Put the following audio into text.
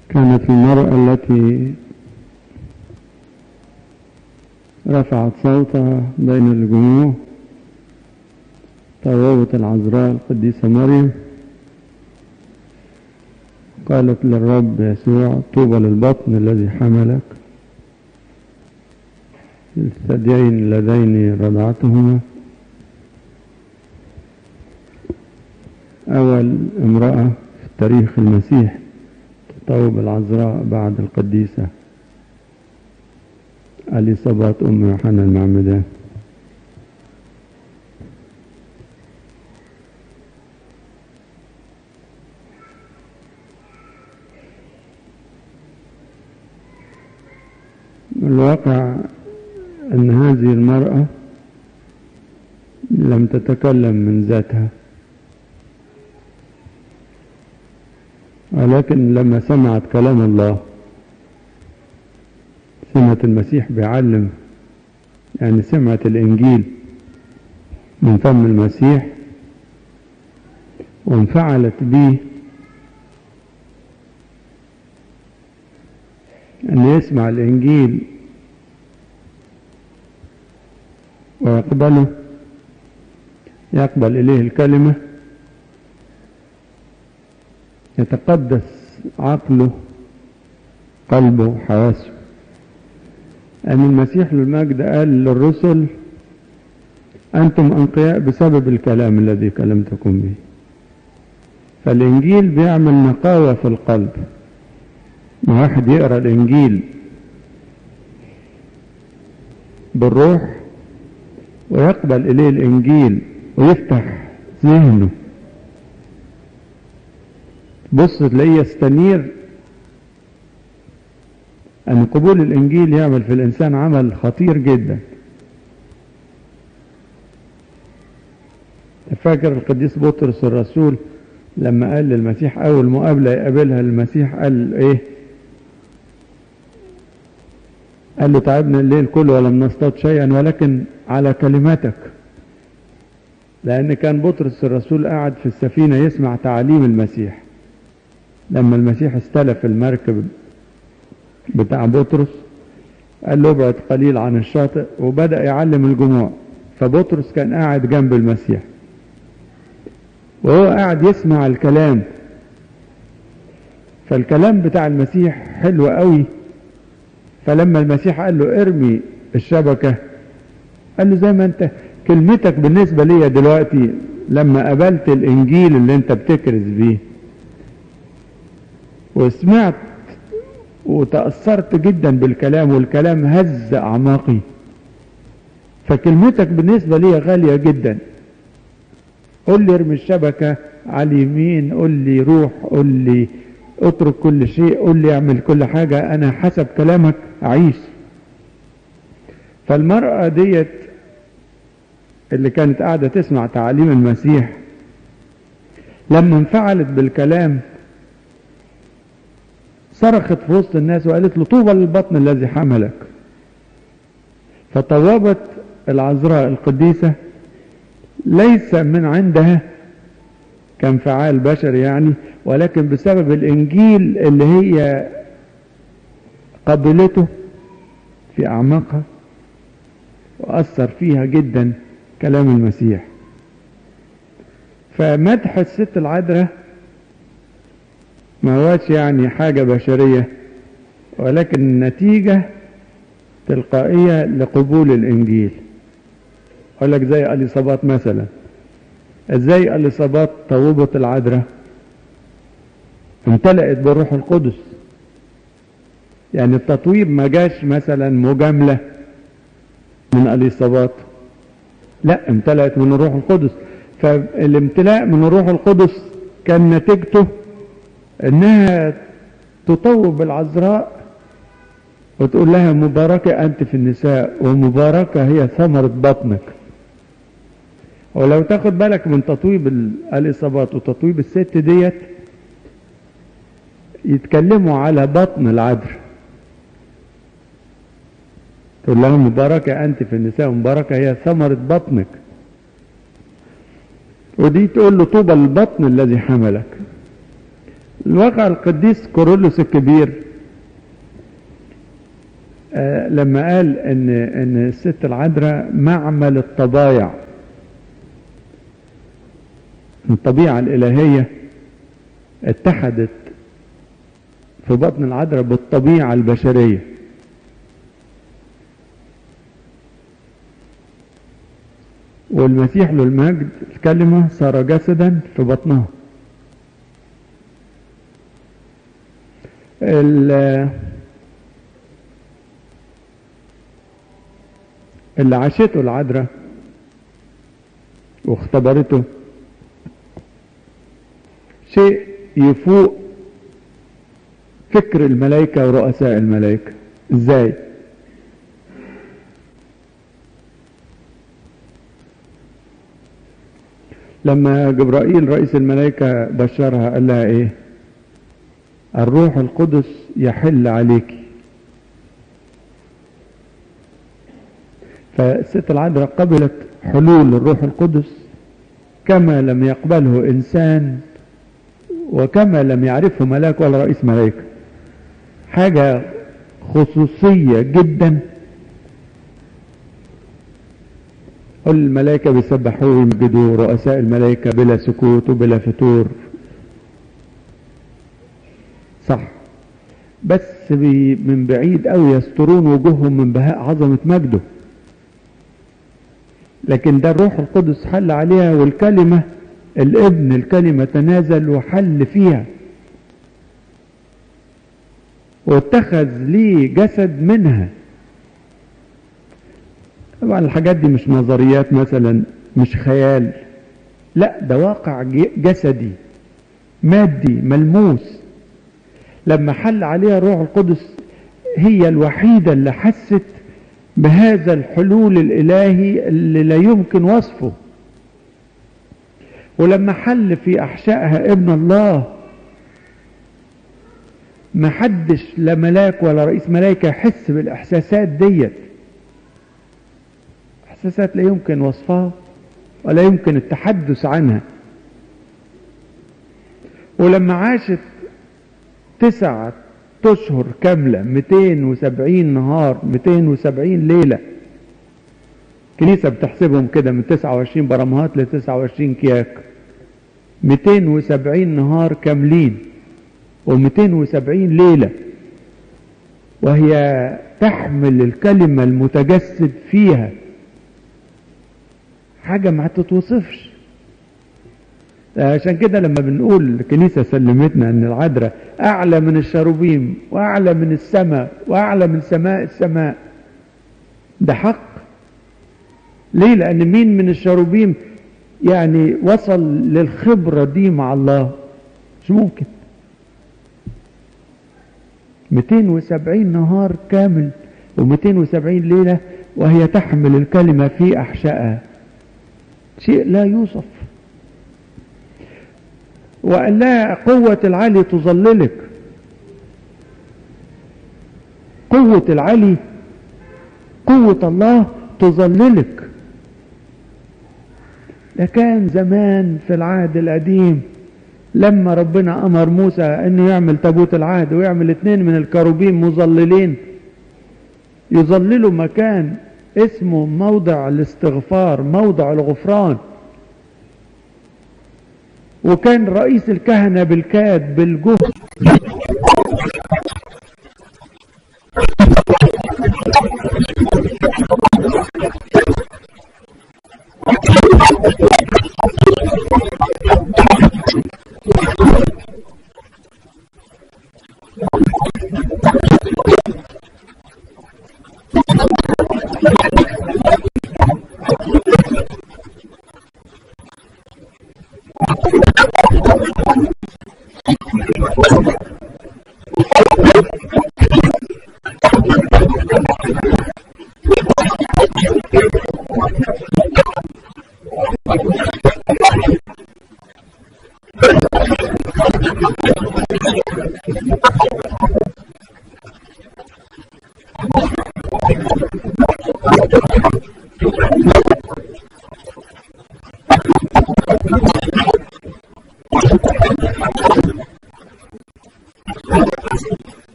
كانت المرأة التي رفعت صوتها بين الجموع طوبت العذراء القديسة مريم قالت للرب يسوع طوبى للبطن الذي حملك الثديين اللذين رضعتهما أول امرأة في تاريخ المسيح تطوب العذراء بعد القديسة أليصابات أم يوحنا المعمدان الواقع أن هذه المرأة لم تتكلم من ذاتها ولكن لما سمعت كلام الله سمعت المسيح بيعلم يعني سمعت الإنجيل من فم المسيح وانفعلت به أن يسمع الإنجيل ويقبله يقبل إليه الكلمة يتقدس عقله قلبه حواسه أن المسيح للمجد قال للرسل أنتم أنقياء بسبب الكلام الذي كلمتكم به فالإنجيل بيعمل نقاوة في القلب ما واحد يقرأ الإنجيل بالروح ويقبل إليه الإنجيل ويفتح ذهنه بص تلاقيه يستنير أن قبول الإنجيل يعمل في الإنسان عمل خطير جدا فاكر القديس بطرس الرسول لما قال للمسيح أول مقابلة يقابلها المسيح قال إيه قال له تعبنا الليل كله ولم نصطاد شيئا ولكن على كلماتك لأن كان بطرس الرسول قاعد في السفينة يسمع تعاليم المسيح لما المسيح استلف المركب بتاع بطرس قال له ابعد قليل عن الشاطئ وبدأ يعلم الجموع فبطرس كان قاعد جنب المسيح وهو قاعد يسمع الكلام فالكلام بتاع المسيح حلو قوي فلما المسيح قال له ارمي الشبكة قال له زي ما انت كلمتك بالنسبة لي دلوقتي لما قبلت الانجيل اللي انت بتكرز بيه وسمعت وتأثرت جدا بالكلام والكلام هز أعماقي فكلمتك بالنسبة لي غالية جدا قل لي ارمي الشبكة على اليمين قل لي روح قل لي اترك كل شيء قل لي اعمل كل حاجة انا حسب كلامك اعيش فالمرأة ديت اللي كانت قاعدة تسمع تعاليم المسيح لما انفعلت بالكلام صرخت في وسط الناس وقالت له طوبى للبطن الذي حملك فطوبت العذراء القديسة ليس من عندها كانفعال بشري يعني ولكن بسبب الانجيل اللي هي قبلته في اعماقها واثر فيها جدا كلام المسيح فمدح الست العذراء ما هوش يعني حاجة بشرية ولكن نتيجة تلقائية لقبول الإنجيل أقول لك زي أليصابات مثلا ازاي اليصابات طوبت العذراء امتلأت بالروح القدس يعني التطويب ما جاش مثلا مجاملة من اليصابات لا امتلأت من الروح القدس فالامتلاء من الروح القدس كان نتيجته انها تطوب العذراء وتقول لها مباركة انت في النساء ومباركة هي ثمرة بطنك ولو تاخد بالك من تطويب الإصابات وتطويب الست ديت يتكلموا على بطن العذر تقول لها مباركة أنت في النساء مباركة هي ثمرة بطنك ودي تقول له طوبى البطن الذي حملك الواقع القديس كورولوس الكبير آه لما قال ان ان الست العذراء معمل الطبايع الطبيعة الإلهية اتحدت في بطن العذراء بالطبيعة البشرية والمسيح له المجد الكلمة صار جسدا في بطنها اللي عاشته العذراء واختبرته شيء يفوق فكر الملائكة ورؤساء الملائكة ازاي لما جبرائيل رئيس الملائكة بشرها قال لها ايه الروح القدس يحل عليك فالست العذراء قبلت حلول الروح القدس كما لم يقبله انسان وكما لم يعرفه ملاك ولا رئيس ملائكة حاجة خصوصية جدا كل الملائكة بيسبحوا ويمجدوا رؤساء الملائكة بلا سكوت وبلا فتور صح بس بي من بعيد قوي يسترون وجوههم من بهاء عظمة مجده لكن ده الروح القدس حل عليها والكلمة الابن الكلمة تنازل وحل فيها واتخذ ليه جسد منها طبعا الحاجات دي مش نظريات مثلا مش خيال لا ده واقع جسدي مادي ملموس لما حل عليها الروح القدس هي الوحيدة اللي حست بهذا الحلول الإلهي اللي لا يمكن وصفه ولما حل في أحشائها ابن الله ما حدش لا ملاك ولا رئيس ملائكة يحس بالإحساسات ديت إحساسات لا يمكن وصفها ولا يمكن التحدث عنها ولما عاشت تسعة أشهر كاملة 270 نهار 270 ليلة كنيسة بتحسبهم كده من 29 برمهات ل 29 كياك 270 نهار كاملين و270 ليلة وهي تحمل الكلمة المتجسد فيها حاجة ما تتوصفش عشان كده لما بنقول الكنيسة سلمتنا ان العذراء اعلى من الشروبيم واعلى من السماء واعلى من سماء السماء ده حق ليه لان مين من الشروبيم يعني وصل للخبرة دي مع الله مش ممكن 270 نهار كامل و270 ليلة وهي تحمل الكلمة في أحشائها شيء لا يوصف وقال لها قوة العلي تظللك قوة العلي قوة الله تظللك ده كان زمان في العهد القديم لما ربنا امر موسى انه يعمل تابوت العهد ويعمل اتنين من الكروبين مظللين يظللوا مكان اسمه موضع الاستغفار موضع الغفران وكان رئيس الكهنة بالكاد بالجهد